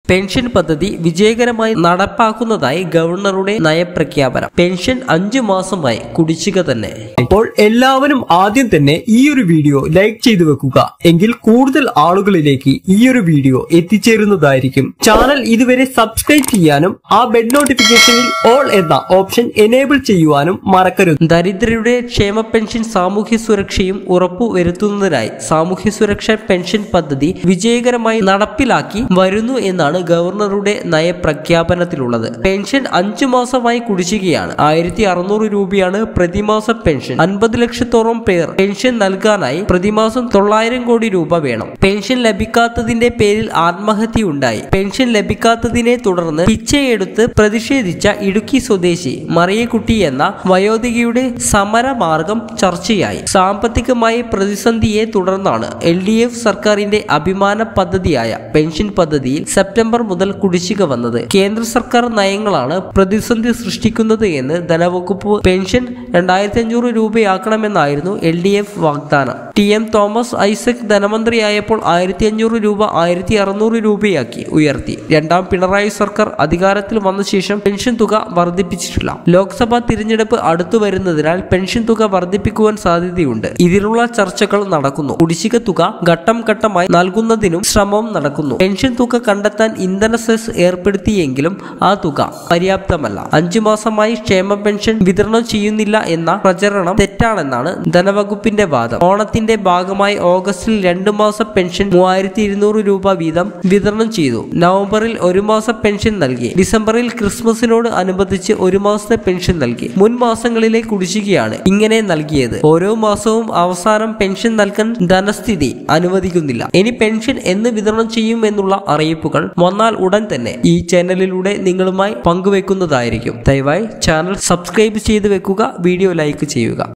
pension പദ്ധതി വിജയകരമായി നടപ്പാക്കുന്നതായി ഗവർണറുടെ നയപ്രഖ്യാപനം പെൻഷൻ അഞ്ചു മാസമായി കുടിശ്ശിക തന്നെ അപ്പോൾ എല്ലാവരും ആദ്യം തന്നെ ഈ ഒരു വീഡിയോ ലൈക്ക് ചെയ്തു വെക്കുക എങ്കിൽ കൂടുതൽ ആളുകളിലേക്ക് ഈ ഒരു വീഡിയോ എത്തിച്ചേരുന്നതായിരിക്കും ചാനൽ ഇതുവരെ സബ്സ്ക്രൈബ് ചെയ്യാനും ആ ബെഡ് നോട്ടിഫിക്കേഷനിൽ ഓൾ എന്ന ഓപ്ഷൻ എനേബിൾ ചെയ്യുവാനും മറക്കരുത് ദരിദ്രരുടെ ക്ഷേമ പെൻഷൻ സാമൂഹ്യ സുരക്ഷയും ഉറപ്പുവരുത്തുന്നതിനായി സാമൂഹ്യ സുരക്ഷാ പെൻഷൻ പദ്ധതി വിജയകരമായി നടപ്പിലാക്കി വരുന്നു എന്നാണ് ഗവർണറുടെ നയപ്രഖ്യാപനത്തിലുള്ളത് പെൻഷൻ അഞ്ചു മാസമായി കുടിശ്ശികയാണ് ആയിരത്തി അറുന്നൂറ് രൂപയാണ് പ്രതിമാസ പെൻഷൻ അൻപത് ലക്ഷത്തോളം പേർ പെൻഷൻ നൽകാനായി പ്രതിമാസം തൊള്ളായിരം കോടി രൂപ വേണം പെൻഷൻ ലഭിക്കാത്തതിന്റെ പേരിൽ ആത്മഹത്യയുണ്ടായി പെൻഷൻ ലഭിക്കാത്തതിനെ തുടർന്ന് പിച്ചയെടുത്ത് പ്രതിഷേധിച്ച ഇടുക്കി സ്വദേശി മറിയക്കുട്ടി എന്ന വയോധികയുടെ സമരമാർഗം ചർച്ചയായി സാമ്പത്തികമായി പ്രതിസന്ധിയെ തുടർന്നാണ് എൽ ഡി എഫ് സർക്കാരിന്റെ അഭിമാന പദ്ധതിയായ പെൻഷൻ പദ്ധതിയിൽ സെപ്റ്റംബർ മുതൽ കുടിശ്ശിക വന്നത് കേന്ദ്ര സർക്കാർ നയങ്ങളാണ് പ്രതിസന്ധി സൃഷ്ടിക്കുന്നത് എന്ന് ധനവകുപ്പ് പെൻഷൻ രണ്ടായിരത്തി അഞ്ഞൂറ് രൂപയാക്കണമെന്നായിരുന്നു എൽ ഡി എഫ് വാഗ്ദാനം ടി എം തോമസ് ഐസക് ധനമന്ത്രിയായപ്പോൾ ആയിരത്തി അഞ്ഞൂറ് രൂപ ആയിരത്തി അറുന്നൂറ് രൂപയാക്കി ഉയർത്തി രണ്ടാം പിണറായി സർക്കാർ അധികാരത്തിൽ വന്ന ശേഷം പെൻഷൻ തുക വർദ്ധിപ്പിച്ചിട്ടില്ല ലോക്സഭാ തിരഞ്ഞെടുപ്പ് അടുത്തു വരുന്നതിനാൽ പെൻഷൻ തുക വർദ്ധിപ്പിക്കുവാൻ സാധ്യതയുണ്ട് ഇതിനുള്ള ചർച്ചകൾ നടക്കുന്നു കുടിശ്ശിക തുക ഘട്ടം ഘട്ടമായി നൽകുന്നതിനും ശ്രമം നടക്കുന്നു പെൻഷൻ തുക കണ്ടെത്താൻ ഇന്ധന സെസ് ഏർപ്പെടുത്തിയെങ്കിലും ആ തുക പര്യാപ്തമല്ല അഞ്ചു മാസമായി ക്ഷേമ പെൻഷൻ വിതരണം ചെയ്യുന്നില്ല എന്ന പ്രചരണം തെറ്റാണെന്നാണ് ധനവകുപ്പിന്റെ വാദം ഓണത്തിന്റെ ഭാഗമായി ഓഗസ്റ്റിൽ രണ്ടു മാസ പെൻഷൻ മൂവായിരത്തി ഇരുന്നൂറ് രൂപ വീതം വിതരണം ചെയ്തു നവംബറിൽ ഒരു മാസ പെൻഷൻ നൽകി ഡിസംബറിൽ ക്രിസ്മസിനോട് അനുബന്ധിച്ച് ഒരു മാസത്തെ പെൻഷൻ നൽകി മുൻ മാസങ്ങളിലെ കുടിശ്ശികയാണ് ഇങ്ങനെ നൽകിയത് ഓരോ മാസവും അവസാനം പെൻഷൻ നൽകാൻ ധനസ്ഥിതി അനുവദിക്കുന്നില്ല ഇനി പെൻഷൻ എന്ന് വിതരണം ചെയ്യും എന്നുള്ള അറിയിപ്പുകൾ വന്നാൽ ഉടൻ തന്നെ ഈ ചാനലിലൂടെ നിങ്ങളുമായി പങ്കുവെക്കുന്നതായിരിക്കും ദയവായി ചാനൽ സബ്സ്ക്രൈബ് ചെയ്ത് വെക്കുക വീഡിയോ ലൈക്ക് ചെയ്യുക